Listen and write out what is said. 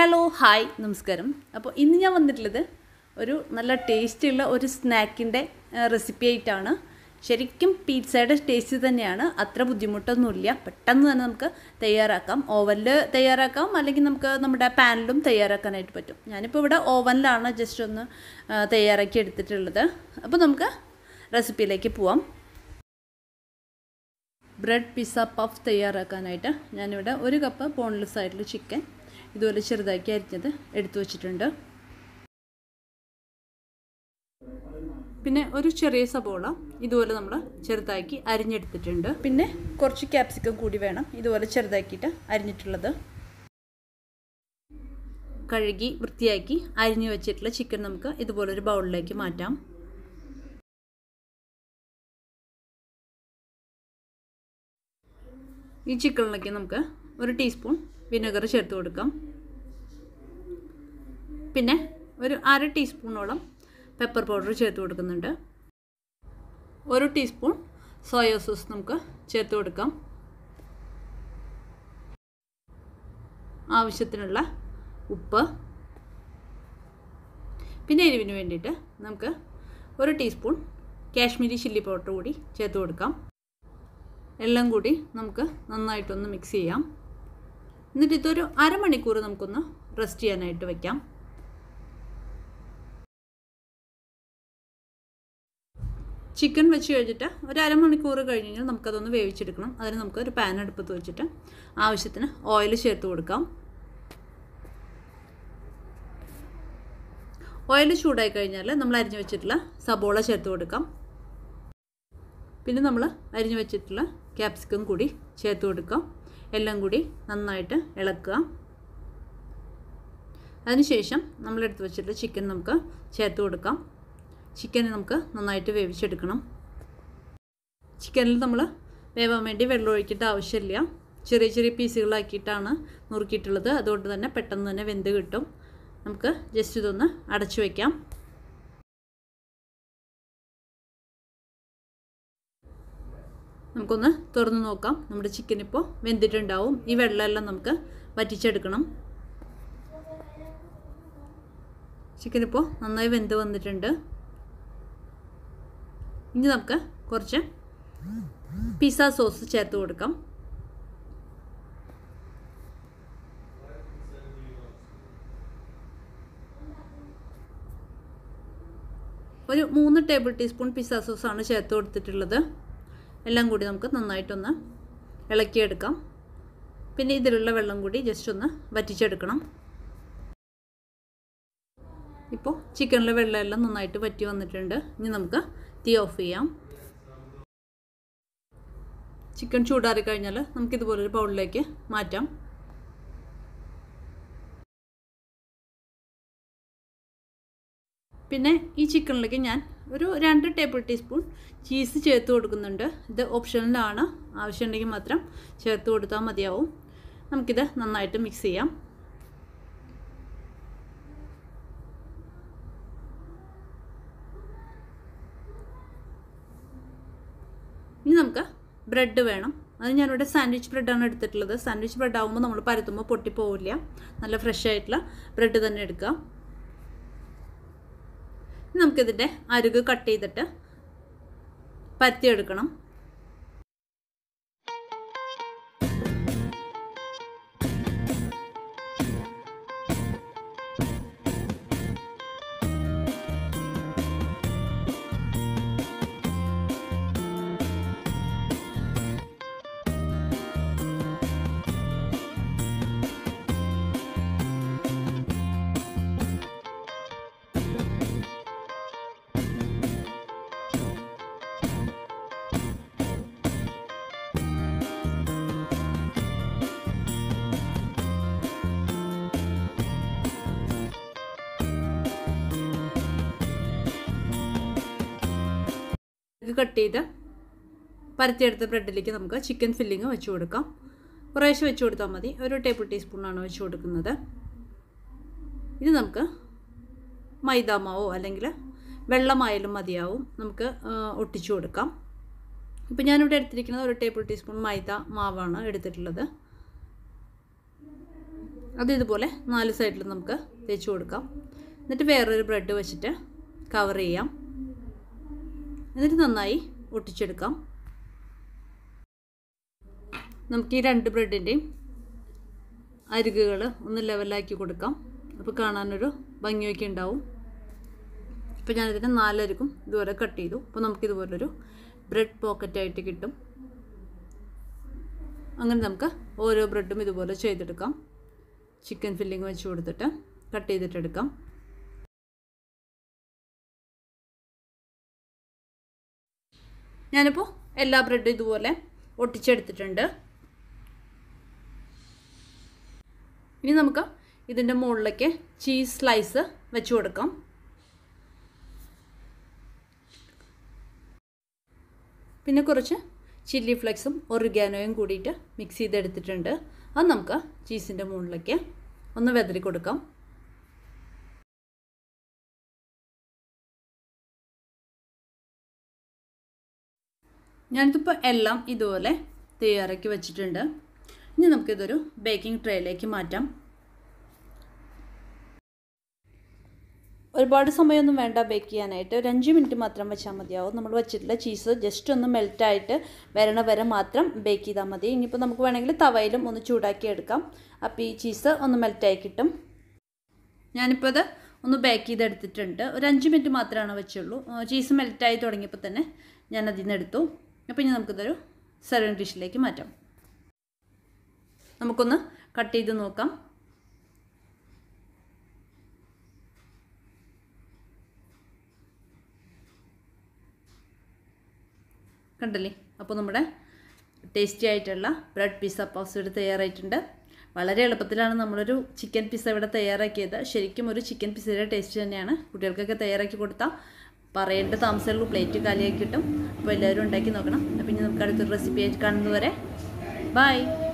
hello hi നമസ്കാരം അപ്പോൾ ഇന്ന് ഞാൻ വന്നിട്ടുള്ളത് ഒരു നല്ല ടേസ്റ്റുള്ള ഒരു സ്നാക്കിൻ്റെ റെസിപ്പി ആയിട്ടാണ് ശരിക്കും പിസ്സയുടെ ടേസ്റ്റ് തന്നെയാണ് അത്ര ബുദ്ധിമുട്ടൊന്നുമില്ല പെട്ടെന്ന് തന്നെ നമുക്ക് തയ്യാറാക്കാം ഓവനിൽ തയ്യാറാക്കാം അല്ലെങ്കിൽ നമുക്ക് നമ്മുടെ പാനിലും തയ്യാറാക്കാനായിട്ട് പറ്റും ഞാനിപ്പോൾ ഇവിടെ ഓവനിലാണ് ജസ്റ്റ് ഒന്ന് ആ, തയ്യാറാക്കി എടുത്തിട്ടുള്ളത് അപ്പോൾ നമുക്ക് റെസിപ്പിയിലേക്ക് പോവാം ബ്രെഡ് പിസ്സ പഫ് തയ്യാറാക്കാനായിട്ട് ഞാനിവിടെ ഒരു കപ്പ് ബോൺലെസ് ആയിട്ടുള്ള ചിക്കൻ ഇതുപോലെ ചെറുതാക്കി അരിഞ്ഞത് എടുത്തു വച്ചിട്ടുണ്ട് പിന്നെ ഒരു ചെറിയ സബോള ഇതുപോലെ നമ്മൾ ചെറുതാക്കി അരിഞ്ഞെടുത്തിട്ടുണ്ട് പിന്നെ കുറച്ച് ക്യാപ്സിക്കം കൂടി വേണം ഇതുപോലെ ചെറുതാക്കിയിട്ട് അരിഞ്ഞിട്ടുള്ളത് കഴുകി വൃത്തിയാക്കി അരിഞ്ഞു വെച്ചിട്ടുള്ള ചിക്കൻ നമുക്ക് ഇതുപോലൊരു ബൗളിലേക്ക് മാറ്റാം ഈ ചിക്കനിലേക്ക് നമുക്ക് ഒരു ടീസ്പൂൺ വിനെഗർ ചേർത്ത് കൊടുക്കാം പിന്നെ ഒരു അര ടീസ്പൂണോളം പെപ്പർ പൗഡർ ചേർത്ത് കൊടുക്കുന്നുണ്ട് ഒരു ടീസ്പൂൺ സോയ സോസ് നമുക്ക് ചേർത്ത് കൊടുക്കാം ആവശ്യത്തിനുള്ള ഉപ്പ് പിന്നെ എരിവിന് വേണ്ടിയിട്ട് നമുക്ക് ഒരു ടീസ്പൂൺ കാശ്മീരി ചില്ലി പൗഡർ കൂടി ചേർത്ത് കൊടുക്കാം എല്ലാം കൂടി നമുക്ക് നന്നായിട്ടൊന്ന് മിക്സ് ചെയ്യാം എന്നിട്ട് ഇതൊരു അരമണിക്കൂർ നമുക്കൊന്ന് റെസ്റ്റ് ചെയ്യാനായിട്ട് വയ്ക്കാം ചിക്കൻ വെച്ച് കഴിഞ്ഞിട്ട് ഒരു അരമണിക്കൂർ കഴിഞ്ഞ് കഴിഞ്ഞാൽ നമുക്കതൊന്ന് വേവിച്ചെടുക്കണം അതിന് നമുക്ക് ഒരു പാൻ അടുപ്പത്ത് വെച്ചിട്ട് ആവശ്യത്തിന് ഓയിൽ ചേർത്ത് കൊടുക്കാം ഓയിൽ ചൂടായി കഴിഞ്ഞാൽ നമ്മൾ അരിഞ്ഞു വെച്ചിട്ടുള്ള സബോള ചേർത്ത് കൊടുക്കാം പിന്നെ നമ്മൾ അരിഞ്ഞു വെച്ചിട്ടുള്ള ക്യാപ്സിക്കം കൂടി ചേർത്ത് കൊടുക്കാം എല്ലാം കൂടി നന്നായിട്ട് ഇളക്കുക അതിനുശേഷം നമ്മൾ എടുത്ത് വെച്ചിട്ടുള്ള ചിക്കൻ നമുക്ക് ചേർത്ത് കൊടുക്കാം ചിക്കൻ നമുക്ക് നന്നായിട്ട് വേവിച്ചെടുക്കണം ചിക്കനിൽ നമ്മൾ വേവാൻ വേണ്ടി വെള്ളം ഒഴിക്കേണ്ട ആവശ്യമില്ല ചെറിയ ചെറിയ പീസുകളാക്കിയിട്ടാണ് നുറുക്കിയിട്ടുള്ളത് അതുകൊണ്ട് തന്നെ പെട്ടെന്ന് തന്നെ വെന്ത് കിട്ടും നമുക്ക് ജസ്റ്റ് ഇതൊന്ന് അടച്ചു വയ്ക്കാം നമുക്കൊന്ന് തുറന്ന് നോക്കാം നമ്മുടെ ചിക്കൻ ഇപ്പോൾ വെന്തിട്ടുണ്ടാവും ഈ വെള്ളമെല്ലാം നമുക്ക് വറ്റിച്ചെടുക്കണം ചിക്കൻ ഇപ്പോൾ നന്നായി വെന്ത് വന്നിട്ടുണ്ട് ഇനി നമുക്ക് കുറച്ച് പിസ്സ സോസ് ചേർത്ത് കൊടുക്കാം ഒരു മൂന്ന് ടേബിൾ ടീസ്പൂൺ പിസ്സ സോസാണ് ചേർത്ത് കൊടുത്തിട്ടുള്ളത് എല്ലാം കൂടി നമുക്ക് നന്നായിട്ടൊന്ന് ഇളക്കിയെടുക്കാം പിന്നെ ഇതിലുള്ള വെള്ളം കൂടി ജസ്റ്റ് ഒന്ന് വറ്റിച്ചെടുക്കണം ഇപ്പോൾ ചിക്കനിലെ വെള്ളമെല്ലാം നന്നായിട്ട് വറ്റി വന്നിട്ടുണ്ട് ഇനി നമുക്ക് തീ ഓഫ് ചെയ്യാം ചിക്കൻ ചൂടാറി കഴിഞ്ഞാൽ നമുക്കിതുപോലൊരു ബൗളിലേക്ക് മാറ്റാം പിന്നെ ഈ ചിക്കനിലേക്ക് ഞാൻ ഒരു രണ്ട് ടേബിൾ ടീസ്പൂൺ ചീസ് ചേർത്ത് കൊടുക്കുന്നുണ്ട് ഇത് ഓപ്ഷനിലാണ് ആവശ്യമുണ്ടെങ്കിൽ മാത്രം ചേർത്ത് കൊടുത്താൽ മതിയാവും നമുക്കിത് നന്നായിട്ട് മിക്സ് ചെയ്യാം ഇനി നമുക്ക് ബ്രെഡ് വേണം അത് ഞാനിവിടെ സാൻഡ്വിച്ച് ബ്രെഡാണ് എടുത്തിട്ടുള്ളത് സാൻഡ്വിച്ച് ബ്രെഡ് ആകുമ്പോൾ നമ്മൾ പരത്തുമ്പോൾ പൊട്ടിപ്പോവില്ല നല്ല ഫ്രഷ് ആയിട്ടുള്ള ബ്രെഡ് തന്നെ എടുക്കുക നമുക്കിതിൻ്റെ അരുക് കട്ട് ചെയ്തിട്ട് പരത്തിയെടുക്കണം ഇത് കട്ട് ചെയ്ത് പരത്തിയെടുത്ത ബ്രെഡിലേക്ക് നമുക്ക് ചിക്കൻ ഫില്ലിങ് വെച്ച് കൊടുക്കാം കുറേശ്ശെ വെച്ച് കൊടുത്താൽ മതി ഒരു ടേബിൾ ടീസ്പൂണാണ് വെച്ച് കൊടുക്കുന്നത് ഇത് നമുക്ക് മൈദാമാവോ അല്ലെങ്കിൽ വെള്ളമായാലും മതിയാവും നമുക്ക് ഒട്ടിച്ചു കൊടുക്കാം ഇപ്പോൾ ഞാനിവിടെ എടുത്തിരിക്കുന്നത് ഒരു ടേബിൾ ടീസ്പൂൺ മൈദ മാവാണ് എടുത്തിട്ടുള്ളത് അത് ഇതുപോലെ നാല് സൈഡിലും നമുക്ക് തേച്ച് കൊടുക്കാം എന്നിട്ട് വേറൊരു ബ്രെഡ് വെച്ചിട്ട് കവർ ചെയ്യാം എന്നിട്ട് നന്നായി ഒട്ടിച്ചെടുക്കാം നമുക്ക് ഈ രണ്ട് ബ്രെഡിൻ്റെയും അരികുകൾ ഒന്ന് ലെവലാക്കി കൊടുക്കാം അപ്പോൾ കാണാനൊരു ഭംഗിയൊക്കെ ഉണ്ടാവും ഇപ്പോൾ ഞാനിതിന് നാലരിക്കും ഇതുപോലെ കട്ട് ചെയ്തു അപ്പോൾ നമുക്കിതുപോലൊരു ബ്രെഡ് പോക്കറ്റായിട്ട് കിട്ടും അങ്ങനെ നമുക്ക് ഓരോ ബ്രെഡും ഇതുപോലെ ചെയ്തെടുക്കാം ചിക്കൻ ഫില്ലിങ് വെച്ച് കൊടുത്തിട്ട് കട്ട് ചെയ്തിട്ടെടുക്കാം ഞാനിപ്പോൾ എല്ലാ ബ്രെഡും ഇതുപോലെ ഒട്ടിച്ചെടുത്തിട്ടുണ്ട് ഇനി നമുക്ക് ഇതിൻ്റെ മുകളിലേക്ക് ചീസ് സ്ലൈസ് വെച്ച് കൊടുക്കാം പിന്നെ കുറച്ച് ചില്ലി ഫ്ലെക്സും ഒറിഗാനോയും കൂടിയിട്ട് മിക്സ് ചെയ്തെടുത്തിട്ടുണ്ട് അത് നമുക്ക് ചീസിൻ്റെ മുകളിലേക്ക് ഒന്ന് വെതറി കൊടുക്കാം ഞാനിതിപ്പോൾ എല്ലാം ഇതുപോലെ തയ്യാറാക്കി വെച്ചിട്ടുണ്ട് ഇനി നമുക്കിതൊരു ബേക്കിംഗ് ട്രേയിലേക്ക് മാറ്റാം ഒരുപാട് സമയമൊന്നും വേണ്ട ബേക്ക് ചെയ്യാനായിട്ട് ഒരു അഞ്ച് മിനിറ്റ് മാത്രം വെച്ചാൽ മതിയാവും നമ്മൾ വെച്ചിട്ടുള്ള ചീസ് ജസ്റ്റ് ഒന്ന് മെൽറ്റായിട്ട് വരണ വരെ മാത്രം ബേക്ക് ചെയ്താൽ മതി ഇനിയിപ്പോൾ നമുക്ക് വേണമെങ്കിൽ തവയിലും ഒന്ന് ചൂടാക്കി എടുക്കാം അപ്പോൾ ഈ ചീസ് ഒന്ന് മെൽറ്റായി കിട്ടും ഞാനിപ്പോൾ അത് ഒന്ന് ബേക്ക് ചെയ്തെടുത്തിട്ടുണ്ട് ഒരു അഞ്ച് മിനിറ്റ് മാത്രമാണ് വെച്ചുള്ളൂ ചീസ് മെൽറ്റായി തുടങ്ങിയപ്പോൾ തന്നെ ഞാൻ അതിൽ നിന്ന് എടുത്തു അപ്പോൾ ഇനി നമുക്കിതൊരു സെർവിങ് ഡിഷിലേക്ക് മാറ്റാം നമുക്കൊന്ന് കട്ട് ചെയ്ത് നോക്കാം കണ്ടല്ലേ അപ്പോൾ നമ്മുടെ ടേസ്റ്റി ആയിട്ടുള്ള ബ്രെഡ് പിസ്സ പഫ്സ് ഇവിടെ തയ്യാറായിട്ടുണ്ട് വളരെ എളുപ്പത്തിലാണ് നമ്മളൊരു ചിക്കൻ പിസ്സ ഇവിടെ തയ്യാറാക്കിയത് ശരിക്കും ഒരു ചിക്കൻ പിസ്സയുടെ ടേസ്റ്റ് തന്നെയാണ് കുട്ടികൾക്കൊക്കെ തയ്യാറാക്കി കൊടുത്താൽ പറയേണ്ട താമസമുള്ളൂ പ്ലേറ്റ് കാലിയാക്കി കിട്ടും അപ്പോൾ എല്ലാവരും ഉണ്ടാക്കി നോക്കണം അപ്പോൾ ഇനി നമുക്ക് അടുത്തൊരു റെസിപ്പി ആയിട്ട് കാണുന്നതുവരെ ബൈ